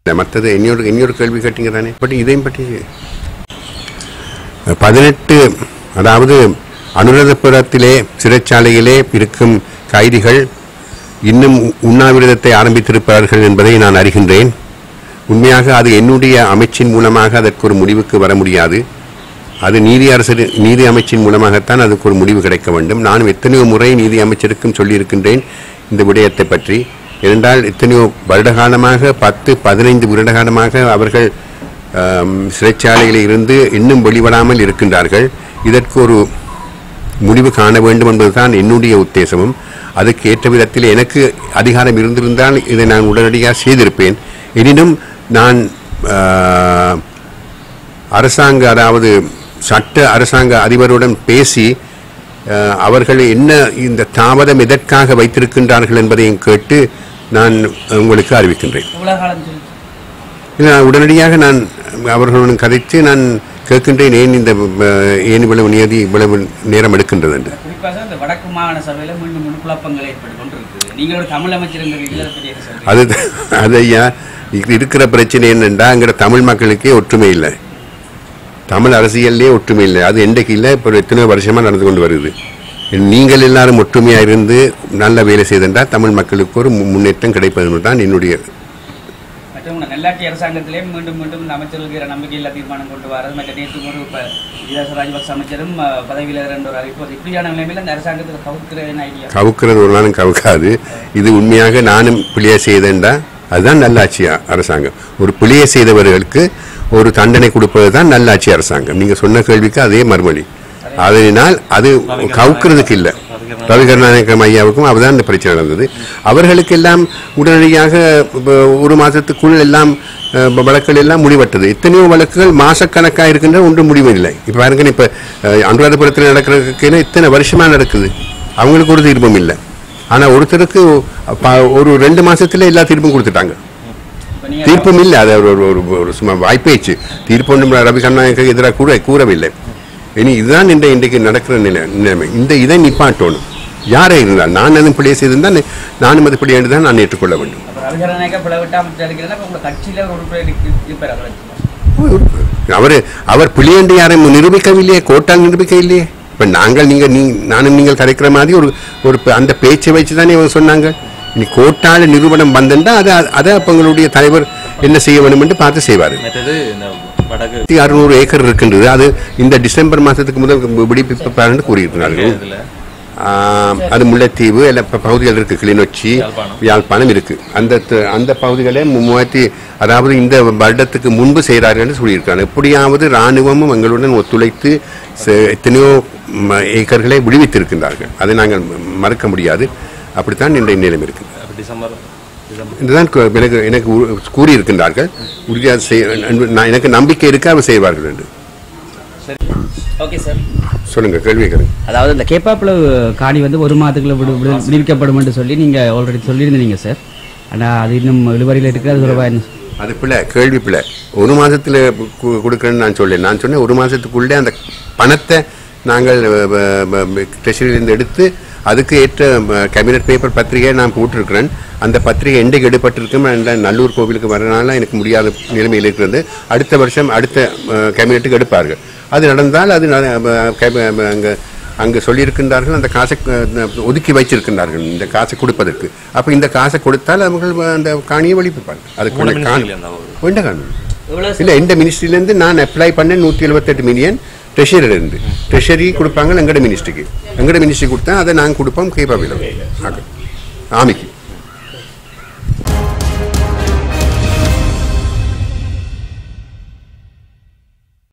மற்றது இன்னொரு இன்னொரு கேள்வி கேட்டீங்க தானே பட் இதையும் பற்றி பதினெட்டு அதாவது அனுராதபுரத்திலே சிறைச்சாலையிலே இருக்கும் கைதிகள் இன்னும் உண்ணாவிரதத்தை ஆரம்பித்திருப்பார்கள் என்பதை நான் அறிகின்றேன் உண்மையாக அது என்னுடைய அமைச்சின் மூலமாக அதற்கு ஒரு முடிவுக்கு வர முடியாது அது நீதி அரசு நீதி அமைச்சின் மூலமாகத்தான் அதுக்கு ஒரு முடிவு கிடைக்க வேண்டும் நானும் எத்தனையோ முறை நீதி அமைச்சருக்கும் சொல்லியிருக்கின்றேன் இந்த விடயத்தை பற்றி ஏனென்றால் எத்தனையோ வருடகாலமாக பத்து பதினைந்து வருடகாலமாக அவர்கள் ஆம், சிறைச்சாலையில் இருந்து இன்னும் வெளிவராமல் இருக்கின்றார்கள் இதற்கு ஒரு முடிவு காண வேண்டும் என்பதுதான் என்னுடைய உத்தேசமும் அதுக்கு ஏற்ற விதத்தில் எனக்கு அதிகாரம் இருந்திருந்தால் இதை நான் உடனடியாக செய்திருப்பேன் எனினும் நான் ஆ, அரசாங்க அதாவது சட்ட அரசாங்க அதிபருடன் பேசி அஹ், அவர்கள் என்ன இந்த தாமதம் எதற்காக வைத்திருக்கின்றார்கள் என்பதையும் கேட்டு நான் உங்களுக்கு அறிவிக்கின்றேன் எவ்வளவு காலம் சொல்லி இல்லை, நான் உடனடியாக நான் அவர்களுடன் கதைத்து நான் கேட்கின்றேன் ஏன் இந்த அஹ், ஏன் இவ்வளவு நியதி இவ்வளவு நேரம் எடுக்கின்றது என்று குறிப்பாக இந்த வடக்கு மாகாண சபையில மீண்டும் மீண்டும் குழப்பங்கள் ஏற்பட்டு கொண்டிருக்குது நீங்க ஒரு தமிழ் அமைச்சருங்கிறீங்க அதை பற்றி என்ன சொல்றீங்க அது அது ஐயா இது இருக்கிற பிரச்சனை என்னென்றா அங்கிற தமிழ் மக்களுக்கே ஒற்றுமை இல்லை தமிழ் அரசியல்லே ஒற்றுமை இல்லை அது என்றைக்கு இல்லை இப்போ எத்தனையோ வருஷமாக நடந்து கொண்டு வருது நீங்கள் எல்லாரும் ஒற்றுமையாக இருந்து நல்ல வேலை செய்தென்றால் தமிழ் மக்களுக்கு ஒரு மு- முன்னேற்றம் கிடைப்பது தான் என்னுடைய மற்றும் இந்த நல்லாட்சி அரசாங்கத்திலே மீண்டும் மீண்டும் இந்த அமைச்சர்களுக்கு நம்பிக்கையில்லா தீர்மானம் கொண்டு வரது மற்ற நேற்று ஒரு இப்போ விஜயாச ராஜபக்ச அமைச்சரும் அஹ், பதவியில் என்ற ஒரு அறிவிப்பு வருது. இப்படியான நிலைமையில் இந்த அரசாங்கத்தில் கவுக்கிறேன் ஐடியா கவுக்கிறது ஒரு நாளும் கவுக்காது இது உண்மையாக நானும் பிள்ளையை செய்தேன்டா அதுதான் நல்லாட்சி அ- அரசாங்கம் ஒரு பிள்ளையை செய்தவர்களுக்கு ஒரு தண்டனை கொடுப்பது தான் நல்லாட்சி அரசாங்கம் நீங்க சொன்ன கேள்விக்கு அதே மறுமொழி அதனால் அது கவுக்கிறதுக்கு இல்லை ரவி கருணாநிதி ஐயாவுக்கும் அதுதான் இந்த பிரச்சனை நடந்தது அவர்களுக்கு எல்லாம் உடனடியாக இப்ப ஒரு மாதத்துக்குள் எல்லாம் அஹ், வழக்குகள் எல்லாம் முடிவட்டது எத்தனையோ வழக்குகள் மாசக்கணக்காக இருக்கின்ற ஒன்றும் முடிவில்லை இப்போ பாருங்க இப்போ அனுராதபுரத்தில் நடக்கிறதுக்கு இத்தனை வருஷமா நடக்குது அவங்களுக்கு ஒரு தீர்ப்பும் இல்லை ஆனா ஒருத்தருக்கு ப- ஒரு ரெண்டு மாசத்துல எல்லா தீர்ப்பும் கொடுத்துட்டாங்க இப்போ நீங்கள் தீர்ப்பும் இல்லை அது ஒரு ஒரு ஒரு சும்மா வாய்ப்பேச்சு தீர்ப்பு ஒன்றும் ரவி கருணாநிதிக்கு எதிராக கூட கூறவில்லை இனி இதுதான் இந்த இன்றைக்கு நடக்கிற நிலை நிலைமை இந்த இதை நிப்பாட்டணும் யாரே இருந்தால் நான் எதுவும் பிள்ளையை செய்திருந்தால் நானும் அது பிள்ளையாண்டு தான் நான் ஏற்றுக்கொள்ள வேண்டும் அப்போ ரவிகரநாயக்க பிளவிட்டா அமைச்சர் இருக்கிறேன்னா இப்போ உங்கள் கட்சியில் ஒரு உறுப்பினர் இருக்கு- இருப்பார் அவர் வச்சுக்கலாம். அவர் அவர் பிள்ளையண்டு யாரையும் நிரூபிக்கவில்லையே கோட்டால் நிரூபிக்கவில்லையே இப்போ நாங்கள் நீங்கள் நீ நானும் நீங்கள் கதைக்கிற மாதிரி ஒரு ஒரு ப- அந்த பேச்சை வச்சு தானே இவங்க சொன்னாங்க இனி கோட்டால நிரூபணம் வந்தா அதை அதை அப்போ எங்களுடைய தலைவர் என்ன செய்ய வேண்டும் என்று பார்த்து செய்வார் மற்றது இந்த வடக்கு ஆயிரத்தி அறுநூறு ஏக்கர் இருக்கின்றது அது இந்த டிசம்பர் மாதத்துக்கு முதல் விடுவிப்பார் கூறியிருக்கிறார்கள் இதுல ஆம், அது முல்லைத்தீவு எல்லா ப- பகுதிகள் இருக்கு கிளிநொச்சி யாழ்ப்பாணம். யாழ்ப்பாணம் இருக்கு அந்த த- அந்த பகுதிகளை மு- மூவாயிரத்தி அதாவது இந்த வருடத்துக்கு முன்பு செய்கிறார்கள் என்று சொல்லியிருக்காங்க எப்படியாவது ராணுவமும் எங்களுடன் ஒத்துழைத்து ச- எத்தனையோ ம- ஏக்கர்களை விடுவித்திருக்கின்றார்கள் அதை நாங்கள் ம- மறக்க முடியாது அப்படித்தான் இன்றைய நிலைமை இருக்கு அப்ப டிசம்பர் டிசம்பர் இதுதான் கு- எனக்கு எனக்கு உ- கூறியிருக்கின்றார்கள் உறுதியாக செய் நான் எனக்கு நம்பிக்கை இருக்கு அவர் செய்வார்கள் என்று ஓகே சார் சொல்லுங்க கேள்வி கேளுங்க அதாவது இந்த கேப்பாப்பில் காணி வந்து ஒரு மாதத்துக்குள்ள விடு விடு விடுவிக்கப்படும் என்று சொல்லி நீங்கள் ஆல்ரெடி சொல்லியிருந்தீங்க சார் ஆனால் அது இன்னும் இழுவரியில் இருக்குது அது தொடர்பாக என்ன அது பிள்ளை கேள்வி பிள்ளை ஒரு மாதத்தில் கொடுக்குறேன்னு நான் சொல்லேன் நான் சொன்னேன் ஒரு மாதத்துக்குள்ளே அந்த பணத்தை நாங்கள் ட்ரெஷரியிலேருந்து எடுத்து அதுக்கு ஏற்ற கேபினட் பேப்பர் பத்திரிகையை நான் போட்டிருக்கிறேன் அந்த பத்திரிகை எண்டைக்கு எடுப்பட்டிருக்கும் அந்த நல்லூர் கோவிலுக்கு வரனால எனக்கு முடியாத நிலைமையில் இருக்கிறது அடுத்த வருஷம் அடுத்த கேபினெட்டுக்கு எடுப்பார்கள் அது நடந்தால் அது அங்கே அங்கே சொல்லியிருக்கின்றார்கள் அந்த காசை அஹ், ஒதுக்கி வைச்சிருக்கின்றார்கள் இந்த காசை கொடுப்பதற்கு அப்போ இந்த காசை கொடுத்தால் அவர்கள் அந்த காணியை வெளிப்பிப்பாங்க அதுக்கு மூணு காணி ministry ல இருந்தா வரும். வேண்ட காணும் எவ்வளோ இல்லை இந்த மினிஸ்ட்ரியிலேருந்து நான் அப்ளை பண்ணேன் நூற்றி எழுபத்தெட்டு மில்லியன் ட்ரெஷரியிலேருந்து ட்ரெஷரி கொடுப்பாங்க எங்கட மினிஸ்ட்ரிக்கு எங்கட மினிஸ்ட்ரி கொடுத்தா அதை நாங்கள் கொடுப்போம் கேப்பாபில் ஆமிக்கு